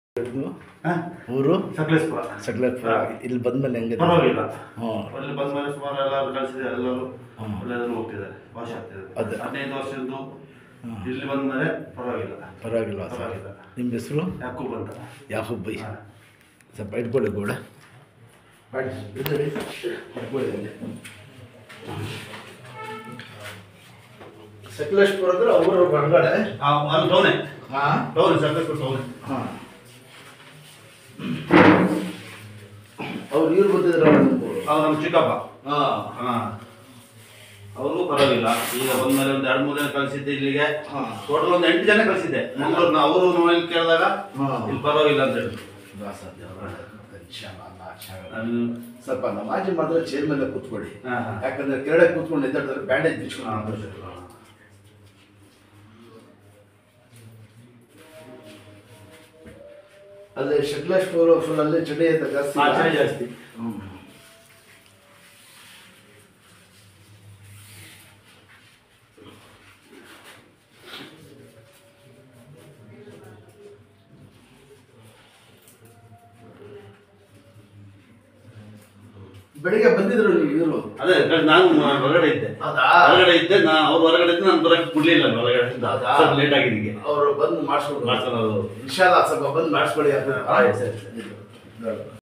ಇದು ಹಾ? ಊರು ಸಕಲೇಶ್ಪುರ ಸಕಲೇಶ್ಪುರ ಇಲ್ಲಿ ಬಂದ್ಮೇಲೆ ಹೆಂಗಿದೆ ಪರವಾಗಿಲ್ಲ ಹ್ಞೂ ಅಲ್ಲಿ ಬಂದ ಮೇಲೆ ಸುಮಾರು ಎಲ್ಲರೂ ಕಳಿಸಿದೆ ಎಲ್ಲರೂ ಹ್ಮ್. ಒಳ್ಳೆಯದನ್ನು ಹೋಗ್ತಿದ್ದಾರೆ ವಾಶ ಆಗ್ತಿದೆ ಅದೇ. ಹದಿನೈದು ವರ್ಷದ್ದು ಹ್ಮ್. ಇಲ್ಲಿ ಬಂದ ಮೇಲೆ ಪರವಾಗಿಲ್ಲ ಪರವಾಗಿಲ್ವಾ ಸರ್ ಪರವಾಗಿಲ್ಲ. ನಿಮ್ಮ ಹೆಸರು ಯಾಕೂಬ್ ಅಂತ ಯಾಹೂಬ್ ಬೈ ಹಾ. ಸ್ವಲ್ಪ ಇಟ್ಕೊಳ್ಳಿ ಗೌಡ ಮಾಡಿ ಇದ್ದೀರಿ? ಇಟ್ಕೊಳ್ಳಿ ಅಲ್ಲಿ. ಸಕಲೇಶ್ಪುರ ಅಂದ್ರೆ ಅವ್ರ ಹೊರಗಡೆ ಆ, ಅಲ್ಲಿ ಟೌನೆ ಹಾಂ ಟೌನ್ ಸಕಲೇಶ್ಪುರ ಟೌನೆ ಹಾಂ ಅವ್ರು ಇವ್ರು ಬಂದಿದ್ರು ಅವ್ರು ನಮ್ಮ ಚಿಕ್ಕಪ್ಪ ಹಾಂ ಹಾ ಅವರು ಪರವಾಗಿಲ್ಲ ಈಗ ಬಂದ್ಮೇಲೆ ಒಂದು ಎರಡು ಮೂರು ಜನ ಕಳಿಸಿದ್ದೆ ಇಲ್ಲಿಗೆ ಹಾಂ ಟೋಟಲ್ ಒಂದು ಎಂಟು ಜನ ಕಳಿಸಿದ್ದೆ ಮಂಗಳೂರಿನ ಅವರು ನೋಡಿ ಕೇಳಿದಾಗ ಹಾ. ಇಲ್ಲಿ ಪರವಾಗಿಲ್ಲ ಅಂತ ಹೇಳಿ ನಾನು ಸ್ವಲ್ಪ ನಮಾಜಿ ಮಾಡಿದ್ರೆ ಚೇರ್ ಮೇಲೆ ಕೂತ್ಕೊಳ್ಳಿ ಹಾ, ಹಾ. ಯಾಕಂದ್ರೆ ಕೆಳಗೆ ಕೂತ್ಕೊಂಡು ಎದ್ದಾಡಿದ್ರೆ ಬ್ಯಾಂಡೇಜ್ ಹಾ, ಬಿಚ್ಕೊಂಡು ಹಾ. ಅಲ್ಲಿ ಶಕ್ಲೇಶ್ಪುರ ಫುಲ್ ಅಲ್ಲಿ ಚಳಿ ಐತೆ ಜಾಸ್ತಿ ಆ, ಚಳಿ ಜಾಸ್ತಿ ಹ್ಮ್. ಬೆಳಿಗ್ಗೆ ಬಂದಿದ್ರು ನೀವು ಇವರು ಅದೇ ನಾನು ಹೊರಗಡೆ ಇದ್ದೆ ಹೌದಾ? ಹೊರಗಡೆ ಇದ್ದೆ ನಾ ಅವ್ರು ಹೊರಗಡೆ ಇದ್ದೆ ನಾನು ಬರಕ್ಕೆ ಬಿಡ್ಲಿಲ್ಲ ಹೊರಗಡೆ ಹೌದಾ? ಸ್ವಲ್ಪ ಲೇಟ್ ಆಗಿದೆ ಈಗ ಅವರು ಬಂದು ಮಾಡಿಸ್ಕೊಂಡು ಮಾಡ್ಕೊಳ್ಳೋದು ಇನ್ಶಾಲ್ಲ ಸ್ವಲ್ಪ ಬಂದು ಮಾಡಿಸ್ಕೊಳ್ಳಿ ಅಂತ ಆಯ್ತು, ಸರಿ, ಸರಿ. ಇದು.